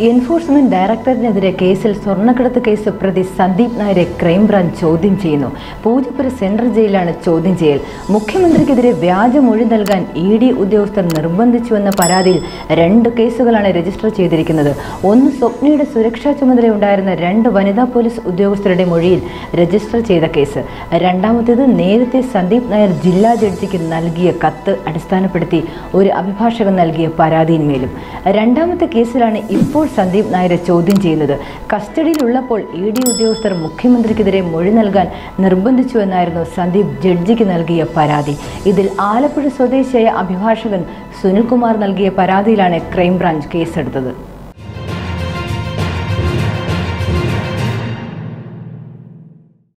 enforcement ഡയറക്ടറിനെതിരെ കേസിൽ സ്വർണ്ണക്കടത്ത് case പ്രതി സന്ദീപ് നായരെ ക്രൈംബ്രാഞ്ച് ചോദ്യം ചെയ്യുന്നു പൂജപ്പുര സെൻട്രൽ ജയിലാണ് ചോദ്യം ചെയ്യൽ മുഖ്യമന്ത്രിക്കെതിരെ വ്യാജ മൊഴി നൽകാൻ ഇ ഡി ഉദ്യോഗസ്ഥർ നിർബന്ധിച്ചുവെന്ന പരാതിയിൽ രണ്ട് കേസുകളാണ് രജിസ്റ്റർ ചെയ്തിരിക്കുന്നത് ഒന്ന് സ്വപ്നയുടെ സുരക്ഷാ ചുമതലയുണ്ടായിരുന്ന രണ്ട് വനിതാ പോലീസ് ഉദ്യോഗസ്ഥരുടെ മൊഴിയിൽ രജിസ്റ്റർ ചെയ്ത കേസ് രണ്ടാമത്തേത് നേരത്തെ സന്ദീപ് നായർ ജില്ലാ ജഡ്ജിക്ക് നൽകിയ കത്ത് അടിസ്ഥാനപ്പെടുത്തി ഒരു അഭിഭാഷകൻ നൽകിയ പരാതിയിന്മേലും രണ്ടാമത്തെ കേസിലാണ് ഇപ്പോൾ സന്ദീപ് നായരെ ചോദ്യം ചെയ്യുന്നത് കസ്റ്റഡിയിലുള്ളപ്പോൾ ഇ ഡി ഉദ്യോഗസ്ഥർ മുഖ്യമന്ത്രിക്കെതിരെ മൊഴി നൽകാൻ നിർബന്ധിച്ചുവെന്നായിരുന്നു സന്ദീപ് ജഡ്ജിക്ക് നൽകിയ പരാതി ഇതിൽ ആലപ്പുഴ സ്വദേശിയായ അഭിഭാഷകൻ സുനിൽകുമാർ നൽകിയ പരാതിയിലാണ് ക്രൈംബ്രാഞ്ച് കേസെടുത്തത്